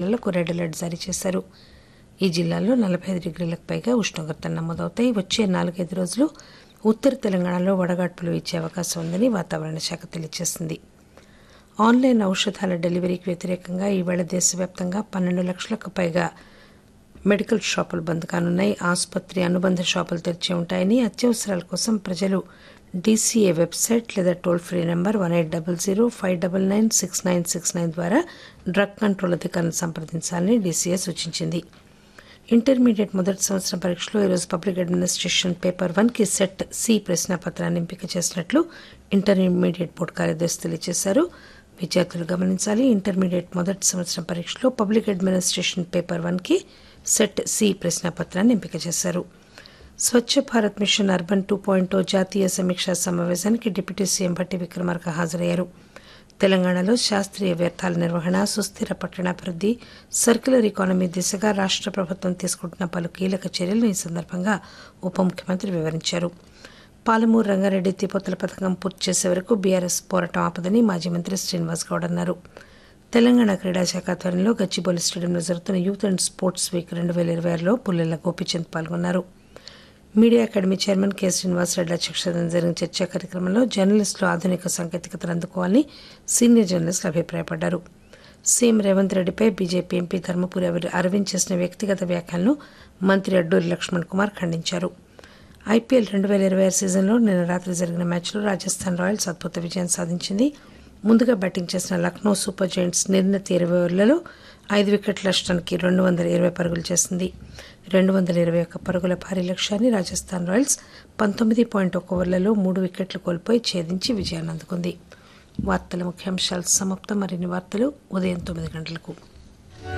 జిల్లాలకు red alert జారీ చేశారు ఈ జిల్లాల్లో నలభై ఐదు డిగ్రీలకు పైగా ఉష్ణోగ్రతలు నమోదవుతాయి వచ్చే నాలుగైదు రోజులు ఉత్తర తెలంగాణలో వడగాడ్పులు ఇచ్చే అవకాశం ఉందని వాతావరణ శాఖ తెలియజేసింది ఆన్లైన్ ఔషధాల డెలివరీకి వ్యతిరేకంగా ఈవేళ దేశవ్యాప్తంగా పన్నెండు లక్షలకు పైగా మెడికల్ షాపులు బంద్ కానున్నాయి ఆసుపత్రి అనుబంధ షాపులు తెరిచి ఉంటాయని అత్యవసరాల కోసం ప్రజలు డీసీఏ వెబ్సైట్ లేదా toll free number one eight double zero five double nine six nine six nine ద్వారా డ్రగ్ కంట్రోల్ అధికారులను సంప్రదించాలని డీసీఏ సూచించింది ఇంటర్మీడియట్ మొదటి సంవత్సరం పరీక్షలో ఈరోజు పబ్లిక్ అడ్మినిస్ట్రేషన్ పేపర్ వన్ కి సెట్ సి ప్రశ్నాపత్రాన్ని ఎంపిక చేసినట్లు ఇంటర్మీడియట్ బోర్డు కార్యదర్శి తెలియజేశారు విద్యార్థులు గమనించాలి ఇంటర్మీడియట్ మొదటి సంవత్సరం పరీక్షలో పబ్లిక్ అడ్మినిస్ట్రేషన్ పేపర్ వన్ కి సెట్ సి ప్రశ్నాపత్రాన్ని ఎంపిక చేశారు Swachh Bharat mission urban two point జాతీయ సమీక్షా సమావేశానికి డిప్యూటీ సీఎం భట్టి విక్రమార్క హాజరయ్యారు తెలంగాణలో శాస్త్రీయ వ్యర్థాల నిర్వహణ సుస్థిర పట్టణాభివృద్ధి సర్క్యులర్ ఎకానమీ దిశగా రాష్ట్ర ప్రభుత్వం తీసుకుంటున్న పలు కీలక చర్యలను ఈ సందర్భంగా ఉప ముఖ్యమంత్రి వివరించారు పాలమూరు రంగారెడ్డి తిపోతల పథకం పూర్తి చేసే వరకు బీఆర్ఎస్ పోరాటం ఆపదని మాజీ మంత్రి శ్రీనివాస్ గౌడ్ అన్నారు తెలంగాణ క్రీడా శాఖ ఆధ్వర్యంలో గచ్చిబౌలి స్టేడియంలో జరుగుతున్న యూత్ అండ్ స్పోర్ట్స్ వీక్ రెండు వేల ఇరవై ఆరులో పుల్లెల గోపీచంద్ పాల్గొన్నారు media academy chairman K Srinivasa Reddy అధ్యక్షతన జరిగిన చర్చా కార్యక్రమంలో జర్నలిస్టులు ఆధునిక సాంకేతికతను అందుకోవాలని సీనియర్ జర్నలిస్టులు అభిప్రాయపడ్డారు సీఎం రేవంత్ రెడ్డిపై బీజేపీ ఎంపీ ధర్మపురి అరవింద్ చేసిన వ్యక్తిగత వ్యాఖ్యలను మంత్రి అడ్డూరి లక్ష్మణ్ కుమార్ ఖండించారు ఐపీఎల్ రెండు వేల ఇరవై ఆరు సీజన్లో నిన్న రాత్రి జరిగిన మ్యాచ్లో రాజస్థాన్ రాయల్స్ అద్భుత విజయం సాధించింది ముందుగా బ్యాటింగ్ చేసిన లక్నో సూపర్ జైంట్స్ నిర్ణీత ఇరవై ఓవర్లలో ఐదు వికెట్ల నష్టానికి రెండు వందల ఇరవై పరుగులు చేసింది రెండు వందల ఇరవై ఒక్క పరుగుల భారీ లక్ష్యాన్ని రాజస్థాన్ రాయల్స్ పంతొమ్మిది పాయింట్ ఒక ఓవర్లలో మూడు వికెట్లు కోల్పోయి ఛేదించి విజయాన్ని అందుకుంది వార్తల ముఖ్యాంశాలు సమాప్తం మరిన్ని వార్తలు ఉదయం తొమ్మిది గంటలకు